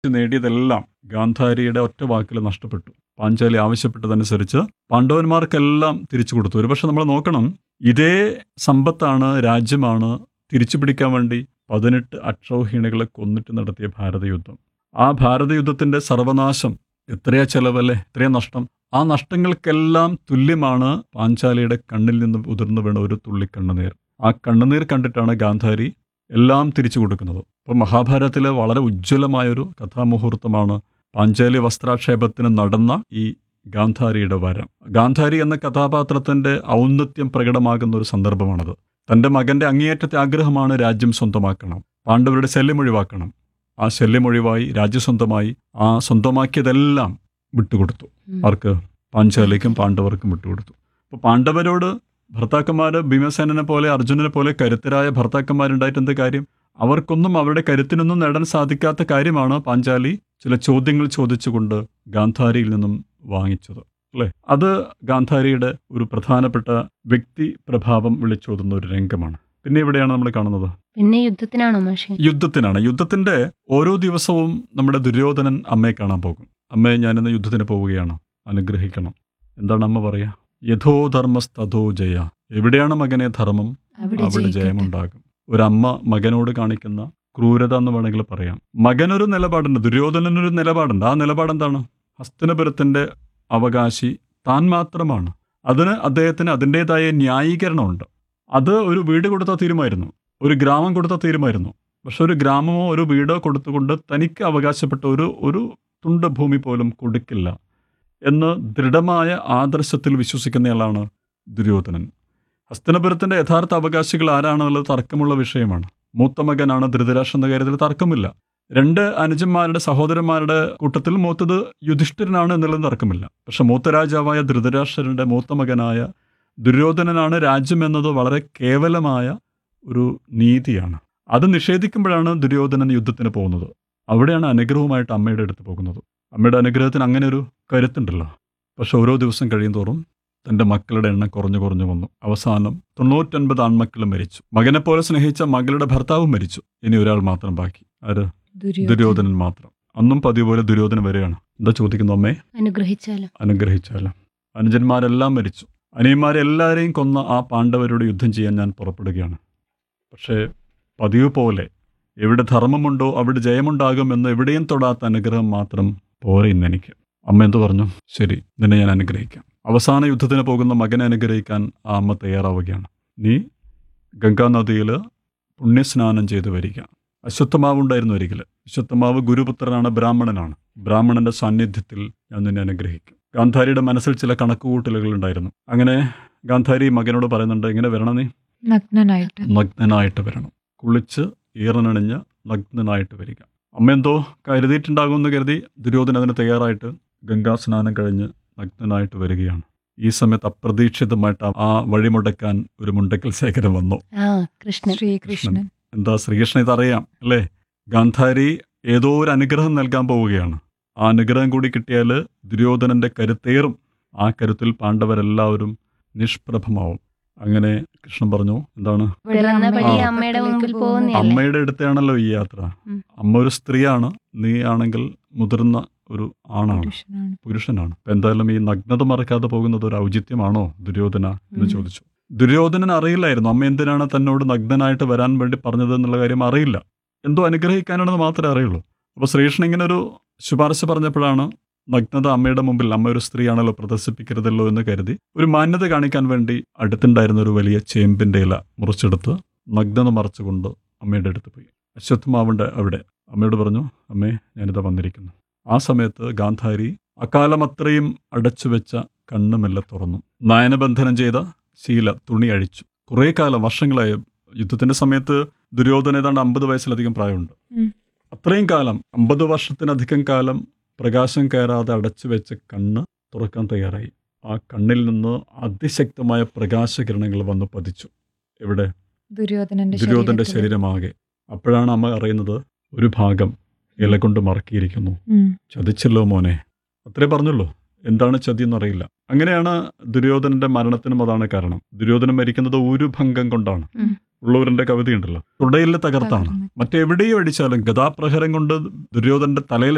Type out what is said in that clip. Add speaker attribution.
Speaker 1: നേടിയതെല്ലാം ഗാന്ധാരിയുടെ ഒറ്റ വാക്കിൽ നഷ്ടപ്പെട്ടു പാഞ്ചാലി ആവശ്യപ്പെട്ടതനുസരിച്ച് പാണ്ഡവന്മാർക്കെല്ലാം തിരിച്ചു കൊടുത്തു ഒരുപക്ഷെ നമ്മൾ നോക്കണം ഇതേ സമ്പത്താണ് രാജ്യമാണ് തിരിച്ചു പിടിക്കാൻ വേണ്ടി പതിനെട്ട് അക്ഷൗഹിണികളെ കൊന്നിട്ട് നടത്തിയ ഭാരതയുദ്ധം ആ ഭാരതയുദ്ധത്തിന്റെ സർവനാശം എത്രയാ ചെലവല്ലേ എത്രയാ നഷ്ടം ആ നഷ്ടങ്ങൾക്കെല്ലാം തുല്യമാണ് പാഞ്ചാലിയുടെ കണ്ണിൽ നിന്ന് ഉതിർന്നു വീണ ഒരു തുള്ളി കണ്ണുനീർ ആ കണ്ണുനീർ കണ്ടിട്ടാണ് ഗാന്ധാരി എല്ലാം തിരിച്ചു കൊടുക്കുന്നത് അപ്പോൾ മഹാഭാരതത്തിലെ വളരെ ഉജ്ജ്വലമായൊരു കഥാമുഹൂർത്തമാണ് പാഞ്ചാലി വസ്ത്രാക്ഷേപത്തിന് നടന്ന ഈ ഗാന്ധാരിയുടെ വരം ഗാന്ധാരി എന്ന കഥാപാത്രത്തിന്റെ ഔന്നത്യം പ്രകടമാകുന്ന ഒരു സന്ദർഭമാണത് തന്റെ മകന്റെ അങ്ങേയറ്റത്തെ ആഗ്രഹമാണ് രാജ്യം സ്വന്തമാക്കണം പാണ്ഡവരുടെ ശല്യം ഒഴിവാക്കണം ആ ശല്യം ഒഴിവായി രാജ്യം സ്വന്തമായി ആ സ്വന്തമാക്കിയതെല്ലാം വിട്ടുകൊടുത്തു
Speaker 2: ഉം.
Speaker 1: ആർക്ക് പാഞ്ചാലിക്കും പാണ്ഡവർക്കും വിട്ടുകൊടുത്തു അപ്പോൾ പാണ്ഡവരോട് ഭർത്താക്കന്മാർ ഭീമസേനനെ പോലെ അർജുനനെ പോലെ കരുത്തരായ ഭർത്താക്കന്മാരുണ്ടായിട്ട് എന്ത് കാര്യം അവർക്കൊന്നും അവരുടെ കരുത്തിനൊന്നും നേടാൻ സാധിക്കാത്ത കാര്യമാണ് പാഞ്ചാലി ചില ചോദ്യങ്ങൾ ചോദിച്ചുകൊണ്ട് ഗാന്ധാരിയിൽ നിന്നും വാങ്ങിച്ചത് അല്ലേ അത് ഗാന്ധാരിയുടെ ഒരു പ്രധാനപ്പെട്ട വ്യക്തി പ്രഭാവം വിളിച്ചോതുന്ന ഒരു രംഗമാണ് പിന്നെ എവിടെയാണ് നമ്മൾ കാണുന്നത്
Speaker 2: പിന്നെ യുദ്ധത്തിനാണോ മാഷെ
Speaker 1: യുദ്ധത്തിനാണ് യുദ്ധത്തിന്റെ ഓരോ ദിവസവും നമ്മുടെ ദുര്യോധനൻ അമ്മയെ കാണാൻ പോകും അമ്മയെ ഞാനിന്ന് യുദ്ധത്തിന് പോവുകയാണ് അനുഗ്രഹിക്കണം എന്താണ് അമ്മ പറയാ യഥോ ധർമ്മസ്തഥോ ജയ എവിടെയാണ് മകനെ ധർമ്മം
Speaker 2: അവിടെ
Speaker 1: അവിടെ
Speaker 2: ജയിക്കട്ടെ.
Speaker 1: ജയമുണ്ടാകും ഒരമ്മ മകനോട് കാണിക്കുന്ന ക്രൂരത എന്ന് വേണമെങ്കിൽ പറയാം മകനൊരു നിലപാടുണ്ട് ദുര്യോധനനൊരു നിലപാടുണ്ട് ആ നിലപാട് എന്താണ് ഹസ്തനപുരത്തിന്റെ അവകാശി താൻ മാത്രമാണ് അതിന് അദ്ദേഹത്തിന് അതിൻ്റെതായ ന്യായീകരണമുണ്ട് അത് ഒരു വീട് കൊടുത്താൽ തീരുമായിരുന്നു ഒരു ഗ്രാമം കൊടുത്താൽ തീരുമായിരുന്നു പക്ഷെ ഒരു ഗ്രാമമോ ഒരു വീടോ കൊടുത്തുകൊണ്ട് തനിക്ക് അവകാശപ്പെട്ട ഒരു ഒരു തുണ്ട് ഭൂമി പോലും കൊടുക്കില്ല എന്ന് ദൃഢമായ ആദർശത്തിൽ വിശ്വസിക്കുന്നയാളാണ് ദുര്യോധനൻ ഹസ്തനപുരത്തിന്റെ യഥാർത്ഥ അവകാശികൾ ആരാണെന്നുള്ളത് തർക്കമുള്ള വിഷയമാണ് മൂത്ത മകനാണ് ധൃതരാഷ്ട്ര എന്ന കാര്യത്തിൽ തർക്കമില്ല രണ്ട് അനുജന്മാരുടെ സഹോദരന്മാരുടെ കൂട്ടത്തിൽ മൂത്തത് യുധിഷ്ഠിരനാണ് എന്നുള്ളത് തർക്കമില്ല പക്ഷെ മൂത്ത രാജാവായ ധൃതരാഷ്ട്രന്റെ മൂത്ത മകനായ ദുര്യോധനനാണ് രാജ്യം എന്നത് വളരെ കേവലമായ ഒരു നീതിയാണ് അത് നിഷേധിക്കുമ്പോഴാണ് ദുര്യോധനൻ യുദ്ധത്തിന് പോകുന്നത് അവിടെയാണ് അനുഗ്രഹവുമായിട്ട് അമ്മയുടെ അടുത്ത് പോകുന്നത് അമ്മയുടെ അനുഗ്രഹത്തിന് അങ്ങനെ ഒരു കരുത്തുണ്ടല്ലോ പക്ഷെ ഓരോ ദിവസം കഴിയും തോറും തൻ്റെ മക്കളുടെ എണ്ണം കുറഞ്ഞു കുറഞ്ഞു വന്നു അവസാനം തൊണ്ണൂറ്റൊൻപത് ആൺമക്കളും മരിച്ചു മകനെ പോലെ സ്നേഹിച്ച മകളുടെ ഭർത്താവും മരിച്ചു ഇനി ഒരാൾ മാത്രം ബാക്കി ആര് ദുര്യോധനൻ മാത്രം അന്നും പതിവ് പോലെ ദുര്യോധനൻ വരികയാണ് എന്താ ചോദിക്കുന്നു അമ്മേ
Speaker 2: അനുഗ്രഹിച്ചാലോ
Speaker 1: അനുഗ്രഹിച്ചാലും അനുജന്മാരെല്ലാം മരിച്ചു അനിയന്മാരെല്ലാവരെയും കൊന്ന ആ പാണ്ഡവരോട് യുദ്ധം ചെയ്യാൻ ഞാൻ പുറപ്പെടുകയാണ് പക്ഷേ പതിവ് പോലെ എവിടെ ധർമ്മമുണ്ടോ അവിടെ ജയമുണ്ടാകുമെന്ന് എവിടെയും തൊടാത്ത അനുഗ്രഹം മാത്രം പോരെ ഇന്ന് എനിക്ക് അമ്മ എന്തു പറഞ്ഞു ശരി നിന്നെ ഞാൻ അനുഗ്രഹിക്കാം അവസാന യുദ്ധത്തിന് പോകുന്ന മകനെ അനുഗ്രഹിക്കാൻ ആ അമ്മ തയ്യാറാവുകയാണ് നീ ഗംഗാനദിയിൽ പുണ്യസ്നാനം ചെയ്ത് വരിക അശ്വത്ഥമാവ് ഉണ്ടായിരുന്നു ഒരിക്കൽ അശ്വത്ഥമാവ് ഗുരുപുത്രനാണ് ബ്രാഹ്മണനാണ് ബ്രാഹ്മണന്റെ സാന്നിധ്യത്തിൽ ഞാൻ നിന്നെ അനുഗ്രഹിക്കും ഗാന്ധാരിയുടെ മനസ്സിൽ ചില കണക്കുകൂട്ടലുകൾ ഉണ്ടായിരുന്നു അങ്ങനെ ഗാന്ധാരി മകനോട് പറയുന്നുണ്ട് ഇങ്ങനെ വരണം നീ
Speaker 3: നഗ്നനായിട്ട്
Speaker 1: നഗ്നനായിട്ട് വരണം കുളിച്ച് ഈറനണിഞ്ഞ് നഗ്നനായിട്ട് വരിക അമ്മ എന്തോ കരുതിയിട്ടുണ്ടാകുമെന്ന് കരുതി ദുര്യോധന അതിന് തയ്യാറായിട്ട് ഗംഗാ സ്നാനം കഴിഞ്ഞ് നഗ്നനായിട്ട് വരികയാണ് ഈ സമയത്ത് അപ്രതീക്ഷിതമായിട്ട് ആ വഴിമുടക്കാൻ ഒരു മുണ്ടക്കൽ ശേഖരം വന്നു
Speaker 2: ആ കൃഷ്ണൻ
Speaker 3: ശ്രീകൃഷ്ണൻ
Speaker 1: എന്താ ശ്രീകൃഷ്ണൻ ഇതറിയാം അല്ലേ ഗാന്ധാരി ഏതോ ഒരു അനുഗ്രഹം നൽകാൻ പോവുകയാണ് ആ അനുഗ്രഹം കൂടി കിട്ടിയാൽ ദുര്യോധനന്റെ കരുത്തേറും ആ കരുത്തിൽ പാണ്ഡവരെല്ലാവരും നിഷ്പ്രഭമാവും അങ്ങനെ കൃഷ്ണൻ പറഞ്ഞു എന്താണ്
Speaker 2: പിറന്ന പടി
Speaker 1: ആ.
Speaker 2: അമ്മയുടെ മുമ്പിൽ പോകുന്നതല്ലേ
Speaker 1: അമ്മയുടെ അടുത്താണല്ലോ ഈ യാത്ര
Speaker 2: ഉം.
Speaker 1: അമ്മ ഒരു സ്ത്രീയാണ് നീ ആണെങ്കിൽ മുതിർന്ന ഒരു ആണാണ്
Speaker 3: പുരുഷനാണ്
Speaker 1: പുരുഷനാണ് അപ്പൊ എന്തായാലും ഈ നഗ്നത മറക്കാതെ പോകുന്നത് ഒരു ഔചിത്യമാണോ ദുര്യോധന എന്ന്
Speaker 2: ഉം.
Speaker 1: ചോദിച്ചു ദുര്യോധനൻ അറിയില്ലായിരുന്നു അമ്മ എന്തിനാണ് തന്നോട് നഗ്നനായിട്ട് വരാൻ വേണ്ടി പറഞ്ഞത് എന്നുള്ള കാര്യം അറിയില്ല എന്തോ അനുഗ്രഹിക്കാനാണെന്ന് മാത്രമേ അറിയുള്ളൂ അപ്പോൾ ശ്രീകൃഷ്ണൻ ഇങ്ങനെ ഒരു ശുപാർശ പറഞ്ഞപ്പോഴാണ് നഗ്നത അമ്മയുടെ മുമ്പിൽ അമ്മ ഒരു സ്ത്രീയാണല്ലോ പ്രദർശിപ്പിക്കരുതല്ലോ എന്ന് കരുതി ഒരു മാന്യത കാണിക്കാൻ വേണ്ടി അടുത്തുണ്ടായിരുന്ന ഒരു വലിയ ചേമ്പിന്റെ ഇല മുറിച്ചെടുത്ത് നഗ്നത മറച്ചുകൊണ്ട് അമ്മയുടെ അടുത്ത് പോയി അശ്വത്ഥമാവുണ്ട് അവിടെ അമ്മയോട് പറഞ്ഞു അമ്മേ ഞാനിതാ വന്നിരിക്കുന്നു ആ സമയത്ത് ഗാന്ധാരി അക്കാലം അത്രയും അടച്ചു വെച്ച കണ്ണുമെല്ലെ തുറന്നു നയനബന്ധനം ചെയ്ത ശീല തുണി അഴിച്ചു കുറേ കാലം വർഷങ്ങളായി യുദ്ധത്തിന്റെ സമയത്ത് ദുര്യോധന ഏതാണ്ട് അമ്പത് വയസ്സിലധികം പ്രായമുണ്ട്
Speaker 3: ഉം.
Speaker 1: അത്രയും കാലം അമ്പത് വർഷത്തിനധികം കാലം പ്രകാശം കയറാതെ അടച്ചു വെച്ച കണ്ണ് തുറക്കാൻ തയ്യാറായി ആ കണ്ണിൽ നിന്ന് അതിശക്തമായ പ്രകാശകിരണങ്ങൾ വന്ന് പതിച്ചു എവിടെ
Speaker 3: ദുര്യോധനന്റെ
Speaker 1: ദുര്യോധന്റെ
Speaker 3: ശരീരത്തില്.
Speaker 1: ശരീരമാകെ അപ്പോഴാണ് അമ്മ അറിയുന്നത് ഒരു ഭാഗം ഇല കൊണ്ട് മറക്കിയിരിക്കുന്നു
Speaker 3: ഉം.
Speaker 1: ചതിച്ചല്ലോ മോനെ അത്രേ പറഞ്ഞുള്ളൂ എന്താണ് ചതി എന്നറിയില്ല അങ്ങനെയാണ് ദുര്യോധനന്റെ മരണത്തിനും അതാണ് കാരണം ദുര്യോധനൻ മരിക്കുന്നത് ഒരു ഭംഗം കൊണ്ടാണ്
Speaker 2: ഉം.
Speaker 1: ഉള്ളവരുടെ കവിതയുണ്ടല്ലോ തുടയിൽ തകർത്താണ്
Speaker 3: തകർന്ന്.
Speaker 1: മറ്റെവിടെയും അടിച്ചാലും ഗതാപ്രഹരം കൊണ്ട് ദുര്യോധനന്റെ തലയിൽ